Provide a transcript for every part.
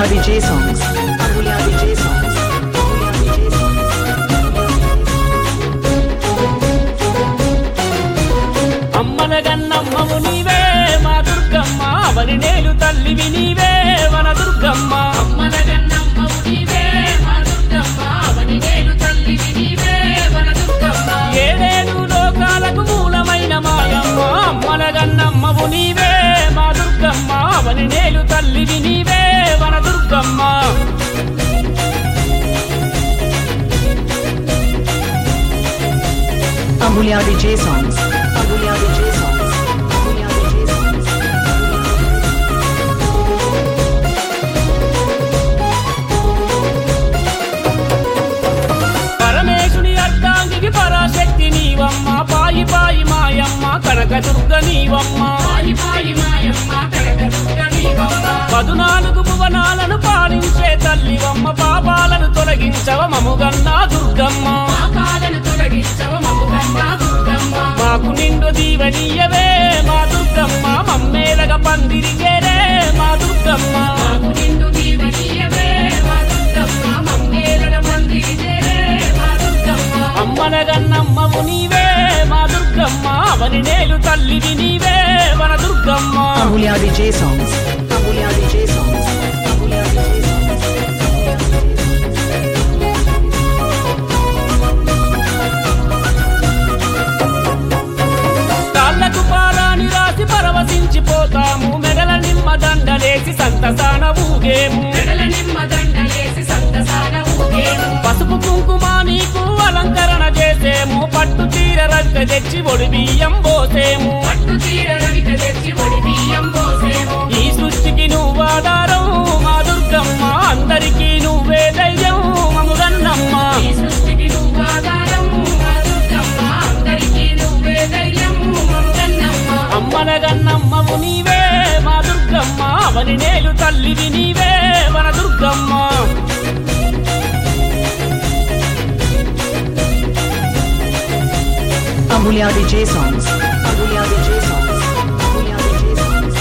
Ambulia DJ songs. Ambulia DJ songs. Ambulia DJ songs. అమ్మల గన్నమ్మము నీవే మా దుర్గమ్మ అవని నేలు తల్లివి నీవే వన దుర్గమ్మ అమ్మల గన్నమ్మవు నీవే మా దుర్గమ్మ అవని నేను తల్లివి నీవే వన దుర్గమ్మ ఏడేడు లోకాలకు మూలమైన మాయమ్మ అమ్మల గన్నమ్మవు నీవే మా దుర్గమ్మ అవని నేలు తల్లివి నీవే వన Durgamma Ambulia DJ songs. Ambulia DJ songs. Ambulia DJ songs. పరమేశుని అర్ధాంగికి Parashakti నీవమ్మ పాయి పాయి మాయమ్మ కనక దుర్గ నీవమ్మ పాయి పాయి మాయమ్మ కనక దుర్గ నీవమ్మ పదునాలుగు భువనాలను పాలించే తల్లివమ్మ పాపాలను తొలగించవ మముగన్నా దుర్గమ్మ పాపాలను తొలగించవ మమ్ముగన్న దుర్గమ్మ మాకు నిండు దీవనీయవే మా దుర్గమ్మ మమ్మేలగ పందిరికేరే మా దుర్గమ్మ మాకు నిండు దీవనీయవే మా దుర్గమ్మ మమ్మేలన మందిరిదేవే మా దుర్గమ్మ అమ్మల గన్నమ్మవు నీవే మా దుర్గమ్మ అవని నేలు తల్లివి నీవే వన Durgamma Ambulia DJ songs. Ambulia DJ songs. Ambulia DJ songs. కాళ్ళకు పారాని రాసి పరవశించిపోతాము మెడల నిమ్మ దండలేసి సంతసాన ఊగేము పెడల నిమ్మ దండలేసి సంతసాన ఊగేము పసుపు కుంకుమ నీకు అలంకరణ చేసేము పట్టు చీర రక్క తెచ్చి ఒడి బియ్యం పోసేము పట్టు చీర రవిక తెచ్చి ఒడి బియ్యం పోసేము ఈ సృష్టికి నువ్వు ఆధారం మా దుర్గమ్మ అందరికీ నువ్వే ధైర్యం మముగన్నమ్మ ఈ సృష్టికి నువ్వు ఆధారం మా దుర్గమ్మ అందరికీ నువ్వే ధైర్యం మమ్మన్నమ్మ అమ్మల గన్నమ్మవు నీవే మా దుర్గమ్మ అవని నేలు తల్లివి నీవే వన Durgamma Ambulia DJ songs. Ambulia DJ songs. Ambulia DJ songs.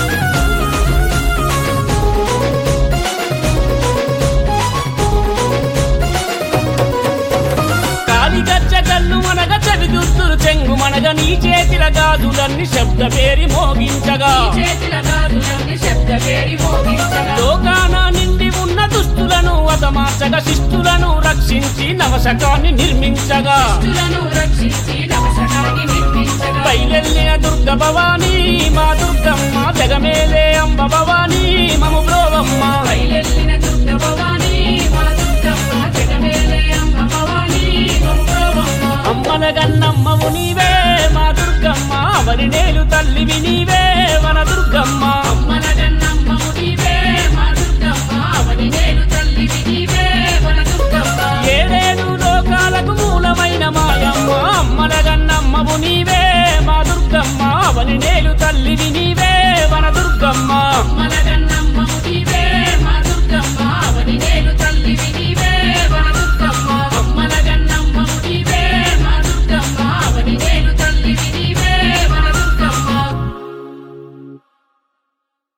కాలి గచ్చ కన్ను మనగ చవి దుస్తులు చెంగు మనగ నీ చేతిల గాజులన్నీ శబ్ద పేరి మోగించగా ఈ చేతుల గాజులన్నీ శబ్ద వేడి మోగించగా లోకాన నిండి ఉన్న దుస్తులను అతమార్చగా శిష్టులను రక్షించి నవశకాన్ని నిర్మించగా దుష్టులను రక్షించి నవశకాన్ని నిర్మించగా బయలెల్లిన దుర్గ భవానీ మా దుర్గమ్మ జగమేలే అంబ భవానీ మము బ్రోవమ్మ బయలెల్లిన దుర్గ భవాని